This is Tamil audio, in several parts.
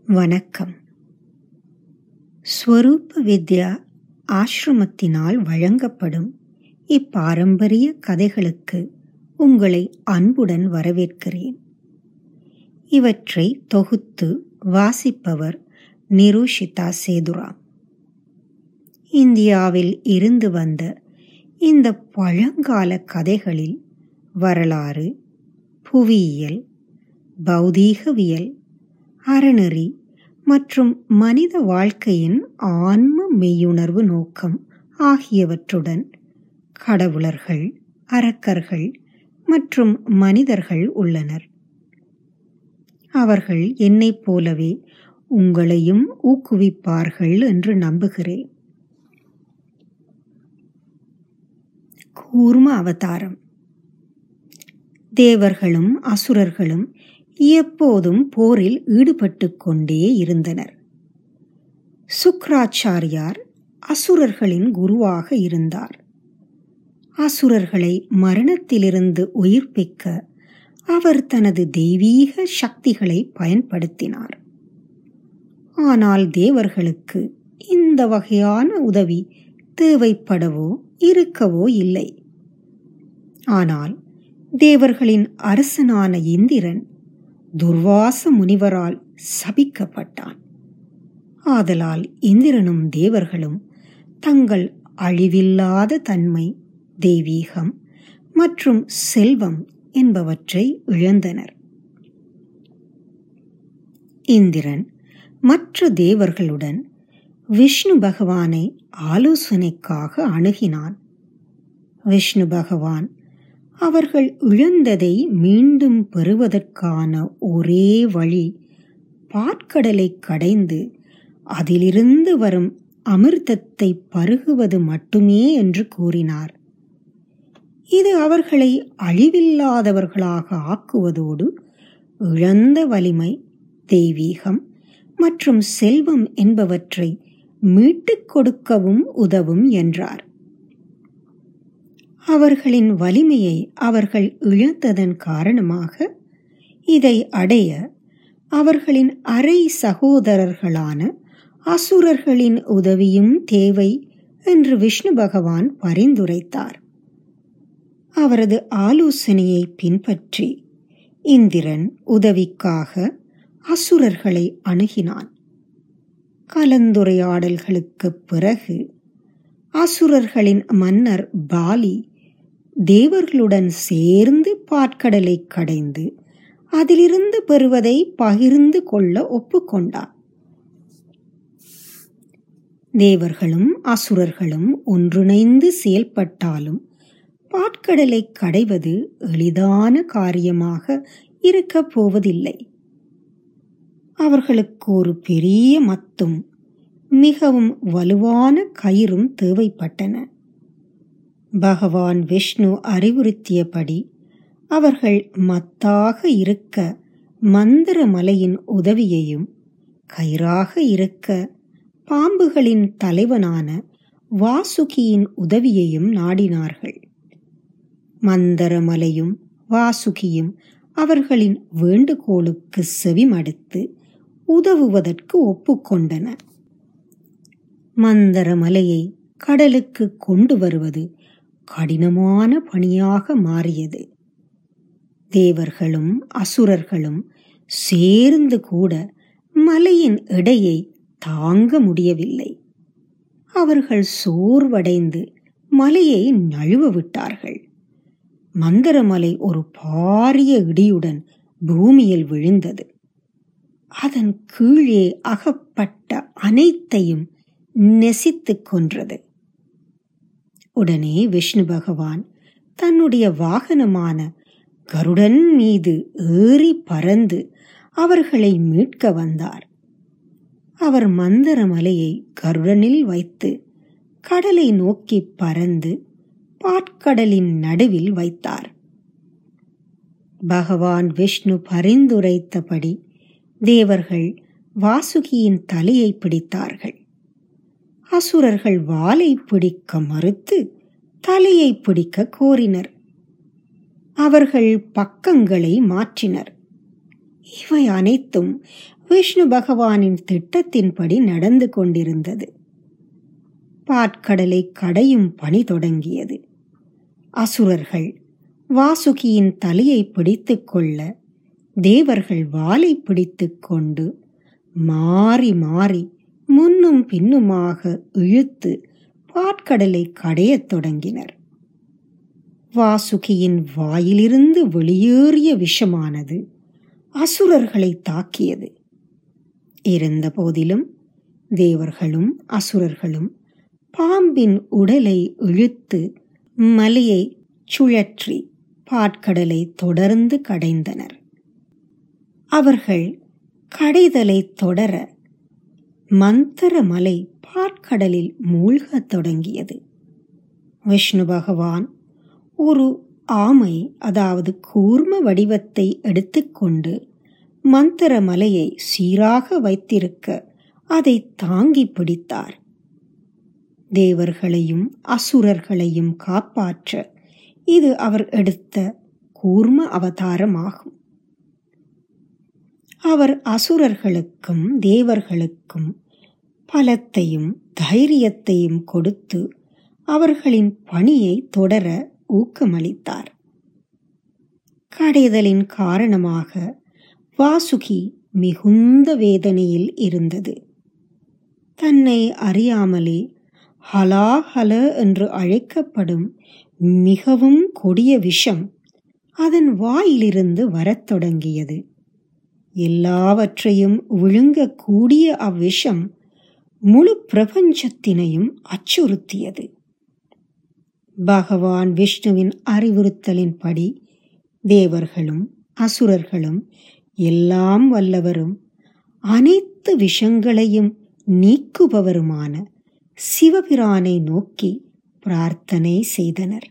வணக்கம் ஸ்வரூப வித்யா ஆசிரமத்தினால் வழங்கப்படும் இப்பாரம்பரிய கதைகளுக்கு உங்களை அன்புடன் வரவேற்கிறேன் இவற்றை தொகுத்து வாசிப்பவர் நிரூஷிதா சேதுராம் இந்தியாவில் இருந்து வந்த இந்த பழங்கால கதைகளில் வரலாறு புவியியல் பௌதீகவியல் அறநெறி மற்றும் மனித வாழ்க்கையின் ஆன்ம மெய்யுணர்வு நோக்கம் ஆகியவற்றுடன் கடவுளர்கள் அரக்கர்கள் மற்றும் மனிதர்கள் உள்ளனர் அவர்கள் என்னைப் போலவே உங்களையும் ஊக்குவிப்பார்கள் என்று நம்புகிறேன் கூர்ம அவதாரம் தேவர்களும் அசுரர்களும் எப்போதும் போரில் ஈடுபட்டு கொண்டே இருந்தனர் சுக்ராச்சாரியார் அசுரர்களின் குருவாக இருந்தார் அசுரர்களை மரணத்திலிருந்து உயிர்ப்பிக்க அவர் தனது தெய்வீக சக்திகளை பயன்படுத்தினார் ஆனால் தேவர்களுக்கு இந்த வகையான உதவி தேவைப்படவோ இருக்கவோ இல்லை ஆனால் தேவர்களின் அரசனான இந்திரன் துர்வாச முனிவரால் சபிக்கப்பட்டான் ஆதலால் இந்திரனும் தேவர்களும் தங்கள் அழிவில்லாத தன்மை தெய்வீகம் மற்றும் செல்வம் என்பவற்றை இழந்தனர் இந்திரன் மற்ற தேவர்களுடன் விஷ்ணு பகவானை ஆலோசனைக்காக அணுகினான் விஷ்ணு பகவான் அவர்கள் இழந்ததை மீண்டும் பெறுவதற்கான ஒரே வழி பாற்கடலை கடைந்து அதிலிருந்து வரும் அமிர்தத்தை பருகுவது மட்டுமே என்று கூறினார் இது அவர்களை அழிவில்லாதவர்களாக ஆக்குவதோடு இழந்த வலிமை தெய்வீகம் மற்றும் செல்வம் என்பவற்றை மீட்டுக் கொடுக்கவும் உதவும் என்றார் அவர்களின் வலிமையை அவர்கள் இழந்ததன் காரணமாக இதை அடைய அவர்களின் அரை சகோதரர்களான அசுரர்களின் உதவியும் தேவை என்று விஷ்ணு பகவான் பரிந்துரைத்தார் அவரது ஆலோசனையை பின்பற்றி இந்திரன் உதவிக்காக அசுரர்களை அணுகினான் கலந்துரையாடல்களுக்கு பிறகு அசுரர்களின் மன்னர் பாலி தேவர்களுடன் சேர்ந்து பாற்கடலை கடைந்து அதிலிருந்து பெறுவதை பகிர்ந்து கொள்ள ஒப்புக்கொண்டார் தேவர்களும் அசுரர்களும் ஒன்றிணைந்து செயல்பட்டாலும் பாட்கடலை கடைவது எளிதான காரியமாக இருக்கப் போவதில்லை அவர்களுக்கு ஒரு பெரிய மத்தும் மிகவும் வலுவான கயிறும் தேவைப்பட்டன பகவான் விஷ்ணு அறிவுறுத்தியபடி அவர்கள் மத்தாக இருக்க மந்திர மலையின் உதவியையும் கயிறாக இருக்க பாம்புகளின் தலைவனான வாசுகியின் உதவியையும் நாடினார்கள் மந்தரமலையும் வாசுகியும் அவர்களின் வேண்டுகோளுக்கு செவிமடுத்து உதவுவதற்கு ஒப்புக்கொண்டன மந்தரமலையை கடலுக்கு கொண்டு வருவது கடினமான பணியாக மாறியது தேவர்களும் அசுரர்களும் சேர்ந்து கூட மலையின் எடையை தாங்க முடியவில்லை அவர்கள் சோர்வடைந்து மலையை நழுவ விட்டார்கள் மந்திரமலை ஒரு பாரிய இடியுடன் பூமியில் விழுந்தது அதன் கீழே அகப்பட்ட அனைத்தையும் நெசித்து கொன்றது உடனே விஷ்ணு பகவான் தன்னுடைய வாகனமான கருடன் மீது ஏறி பறந்து அவர்களை மீட்க வந்தார் அவர் மந்தர மலையை கருடனில் வைத்து கடலை நோக்கி பறந்து பாட்கடலின் நடுவில் வைத்தார் பகவான் விஷ்ணு பரிந்துரைத்தபடி தேவர்கள் வாசுகியின் தலையை பிடித்தார்கள் அசுரர்கள் வாலை பிடிக்க மறுத்து தலையை பிடிக்க கோரினர் அவர்கள் பக்கங்களை மாற்றினர் இவை அனைத்தும் விஷ்ணு பகவானின் திட்டத்தின்படி நடந்து கொண்டிருந்தது பாட்கடலை கடையும் பணி தொடங்கியது அசுரர்கள் வாசுகியின் தலையை பிடித்துக் கொள்ள தேவர்கள் வாளை பிடித்துக் கொண்டு மாறி மாறி முன்னும் பின்னுமாக இழுத்து பாட்கடலை கடையத் தொடங்கினர் வாசுகியின் வாயிலிருந்து வெளியேறிய விஷமானது அசுரர்களை தாக்கியது இருந்த போதிலும் தேவர்களும் அசுரர்களும் பாம்பின் உடலை இழுத்து மலையை சுழற்றி பாட்கடலை தொடர்ந்து கடைந்தனர் அவர்கள் கடைதலை தொடர மந்தர மலை பாட்கடலில் மூழ்கத் தொடங்கியது விஷ்ணு பகவான் ஒரு ஆமை அதாவது கூர்ம வடிவத்தை எடுத்துக்கொண்டு மந்தர மலையை சீராக வைத்திருக்க அதை தாங்கி பிடித்தார் தேவர்களையும் அசுரர்களையும் காப்பாற்ற இது அவர் எடுத்த கூர்ம அவதாரமாகும் அவர் அசுரர்களுக்கும் தேவர்களுக்கும் பலத்தையும் தைரியத்தையும் கொடுத்து அவர்களின் பணியை தொடர ஊக்கமளித்தார் கடைதலின் காரணமாக வாசுகி மிகுந்த வேதனையில் இருந்தது தன்னை அறியாமலே ஹலாஹல என்று அழைக்கப்படும் மிகவும் கொடிய விஷம் அதன் வாயிலிருந்து வரத் தொடங்கியது எல்லாவற்றையும் விழுங்கக்கூடிய அவ்விஷம் முழு பிரபஞ்சத்தினையும் அச்சுறுத்தியது பகவான் விஷ்ணுவின் அறிவுறுத்தலின்படி தேவர்களும் அசுரர்களும் எல்லாம் வல்லவரும் அனைத்து விஷங்களையும் நீக்குபவருமான சிவபிரானை நோக்கி பிரார்த்தனை செய்தனர்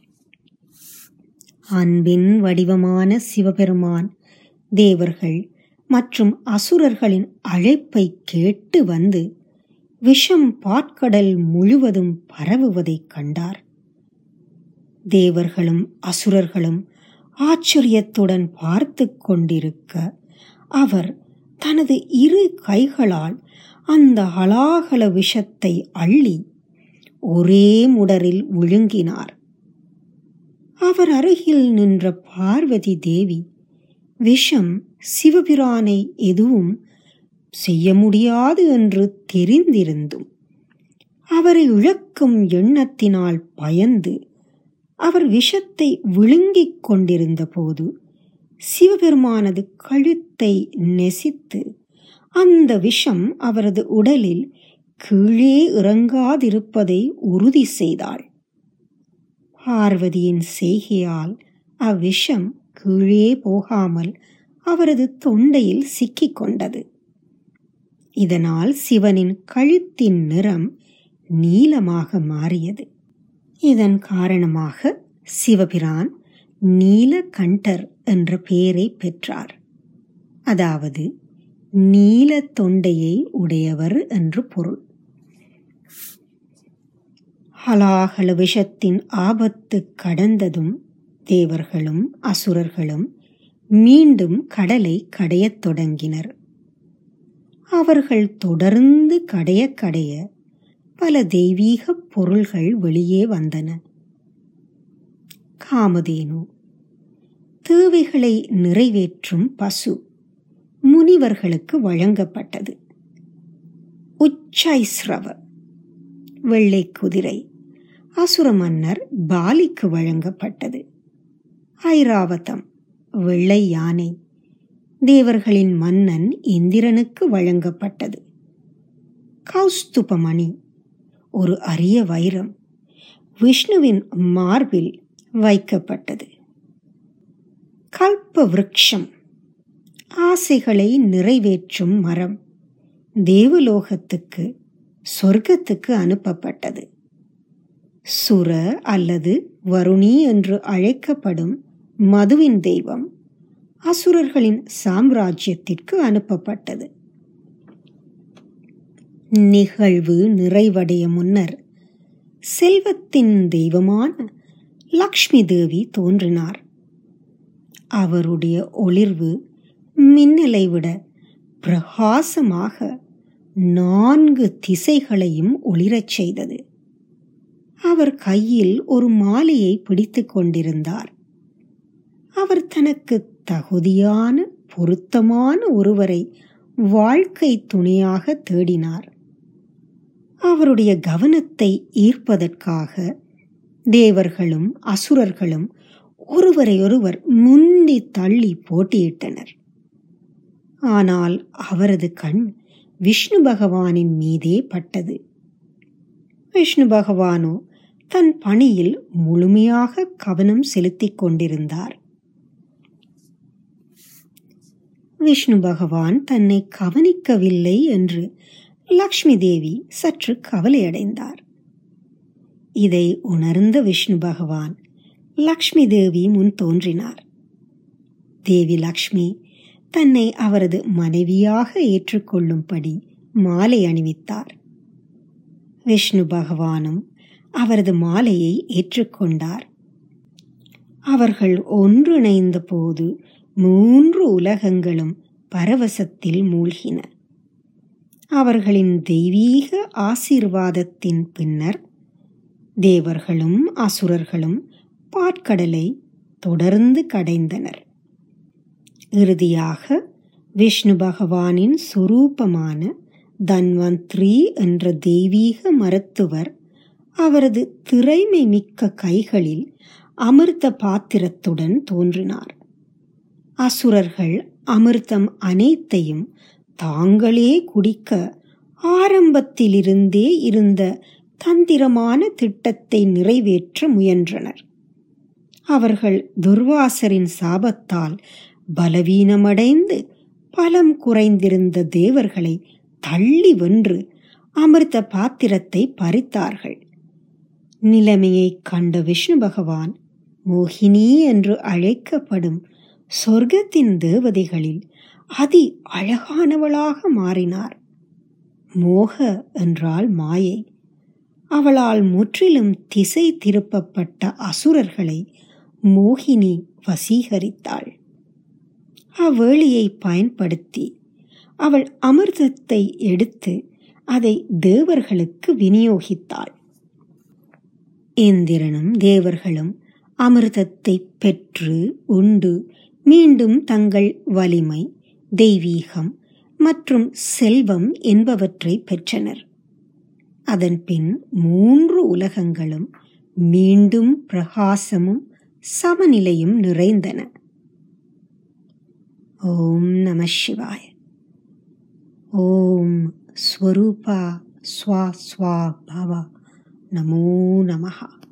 அன்பின் வடிவமான சிவபெருமான் தேவர்கள் மற்றும் அசுரர்களின் அழைப்பை கேட்டு வந்து விஷம் பாட்கடல் முழுவதும் பரவுவதைக் கண்டார் தேவர்களும் அசுரர்களும் ஆச்சரியத்துடன் பார்த்து கொண்டிருக்க அவர் தனது இரு கைகளால் அந்த ஹலாகல விஷத்தை அள்ளி ஒரே முடரில் விழுங்கினார் அவர் அருகில் நின்ற பார்வதி தேவி விஷம் சிவபிரானை எதுவும் செய்ய முடியாது என்று தெரிந்திருந்தும் அவரை இழக்கும் எண்ணத்தினால் பயந்து அவர் விஷத்தை விழுங்கிக் கொண்டிருந்த போது சிவபெருமானது கழுத்தை நெசித்து அந்த விஷம் அவரது உடலில் கீழே இறங்காதிருப்பதை உறுதி செய்தாள் பார்வதியின் செய்கையால் அவ்விஷம் கீழே போகாமல் அவரது தொண்டையில் சிக்கிக் கொண்டது இதனால் சிவனின் கழுத்தின் நிறம் நீலமாக மாறியது இதன் காரணமாக சிவபிரான் நீலகண்டர் என்ற பெயரை பெற்றார் அதாவது நீல தொண்டையை உடையவர் என்று பொருள் ஹலாஹல விஷத்தின் ஆபத்து கடந்ததும் தேவர்களும் அசுரர்களும் மீண்டும் கடலை கடையத் தொடங்கினர் அவர்கள் தொடர்ந்து கடைய கடைய பல தெய்வீக பொருள்கள் வெளியே வந்தன காமதேனு தேவைகளை நிறைவேற்றும் பசு முனிவர்களுக்கு வழங்கப்பட்டது உச்சைஸ்ரவ வெள்ளை குதிரை அசுர மன்னர் பாலிக்கு வழங்கப்பட்டது ஐராவதம் வெள்ளை யானை தேவர்களின் மன்னன் இந்திரனுக்கு வழங்கப்பட்டது கௌஸ்துபமணி ஒரு அரிய வைரம் விஷ்ணுவின் மார்பில் வைக்கப்பட்டது கல்ப விருட்சம் ஆசைகளை நிறைவேற்றும் மரம் தேவலோகத்துக்கு சொர்க்கத்துக்கு அனுப்பப்பட்டது சுர அல்லது வருணி என்று அழைக்கப்படும் மதுவின் தெய்வம் அசுரர்களின் சாம்ராஜ்யத்திற்கு அனுப்பப்பட்டது நிகழ்வு நிறைவடைய முன்னர் செல்வத்தின் தெய்வமான லக்ஷ்மி தேவி தோன்றினார் அவருடைய ஒளிர்வு மின்னலை விட பிரகாசமாக நான்கு திசைகளையும் ஒளிரச் செய்தது அவர் கையில் ஒரு மாலையை பிடித்துக் கொண்டிருந்தார் அவர் தனக்கு தகுதியான பொருத்தமான ஒருவரை வாழ்க்கை துணையாக தேடினார் அவருடைய கவனத்தை ஈர்ப்பதற்காக தேவர்களும் அசுரர்களும் ஒருவரையொருவர் முந்தி தள்ளி போட்டியிட்டனர் ஆனால் அவரது கண் விஷ்ணு பகவானின் மீதே பட்டது விஷ்ணு பகவானோ தன் பணியில் முழுமையாக கவனம் செலுத்திக் கொண்டிருந்தார் விஷ்ணு பகவான் தன்னை கவனிக்கவில்லை என்று லக்ஷ்மி தேவி சற்று கவலையடைந்தார் இதை உணர்ந்த விஷ்ணு பகவான் லக்ஷ்மி தேவி முன் தோன்றினார் தேவி லக்ஷ்மி தன்னை அவரது மனைவியாக ஏற்றுக்கொள்ளும்படி மாலை அணிவித்தார் விஷ்ணு பகவானும் அவரது மாலையை ஏற்றுக்கொண்டார் அவர்கள் ஒன்றிணைந்த போது மூன்று உலகங்களும் பரவசத்தில் மூழ்கின அவர்களின் தெய்வீக ஆசீர்வாதத்தின் பின்னர் தேவர்களும் அசுரர்களும் பாற்கடலை தொடர்ந்து கடைந்தனர் இறுதியாக விஷ்ணு பகவானின் சுரூபமான தன்வந்த்ரி என்ற தெய்வீக மருத்துவர் அவரது திறமை மிக்க கைகளில் அமிர்த பாத்திரத்துடன் தோன்றினார் அசுரர்கள் அமிர்தம் அனைத்தையும் தாங்களே குடிக்க ஆரம்பத்திலிருந்தே இருந்த தந்திரமான திட்டத்தை நிறைவேற்ற முயன்றனர் அவர்கள் துர்வாசரின் சாபத்தால் பலவீனமடைந்து பலம் குறைந்திருந்த தேவர்களை தள்ளி வென்று அமிர்த பாத்திரத்தை பறித்தார்கள் நிலைமையை கண்ட விஷ்ணு பகவான் மோகினி என்று அழைக்கப்படும் சொர்க்கத்தின் தேவதைகளில் அதி அழகானவளாக மாறினார் மோக என்றால் மாயை அவளால் முற்றிலும் திசை திருப்பப்பட்ட அசுரர்களை மோகினி வசீகரித்தாள் அவ்வேளியை பயன்படுத்தி அவள் அமிர்தத்தை எடுத்து அதை தேவர்களுக்கு விநியோகித்தாள் இந்திரனும் தேவர்களும் அமிர்தத்தை பெற்று உண்டு மீண்டும் தங்கள் வலிமை தெய்வீகம் மற்றும் செல்வம் என்பவற்றை பெற்றனர் அதன்பின் மூன்று உலகங்களும் மீண்டும் பிரகாசமும் சமநிலையும் நிறைந்தன ஓம் நம சிவாய ஓம் ஸ்வரூபா ஸ்வா ஸ்வா பவ நமோ நமஹா